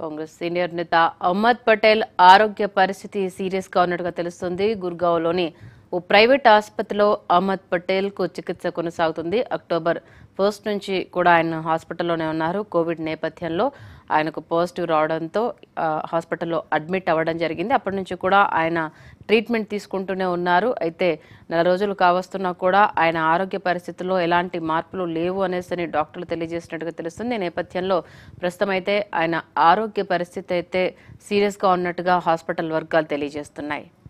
Congress senior నేత అహ్మద్ పటేల్ ఆరోగ్య పరిస్థితి సీరియస్ గా ఉన్నట్టుగా తెలుస్తుంది గుర్గావ్లోని ఓ ప్రైవేట్ ఆసుపత్రిలో అహ్మద్ పటేల్ కు చికిత్స కొనసాగుతుంది అక్టోబర్ ఫస్ట్ నుంచి కూడా ఆయన హాస్పిటల్లోనే ఉన్నారు కోవిడ్ నేపథ్యంలో ఆయనకు పాజిటివ్ రావడంతో ఆ, హాస్పిటల్లో అడ్మిట్ అవ్వడం జరిగింది అప్పటి నుంచి కూడా ఆయన ట్రీట్మెంట్ తీసుకుంటూనే ఉన్నారు అయితే నెల రోజులు కావస్తున్నా కూడా ఆయన ఆరోగ్య పరిస్థితుల్లో ఎలాంటి మార్పులు లేవు అనేసి డాక్టర్లు తెలియజేసినట్టుగా తెలుస్తుంది ఈ నేపథ్యంలో ప్రస్తుతం అయితే ఆయన ఆరోగ్య పరిస్థితి అయితే సీరియస్గా ఉన్నట్టుగా హాస్పిటల్ వర్గాలు తెలియజేస్తున్నాయి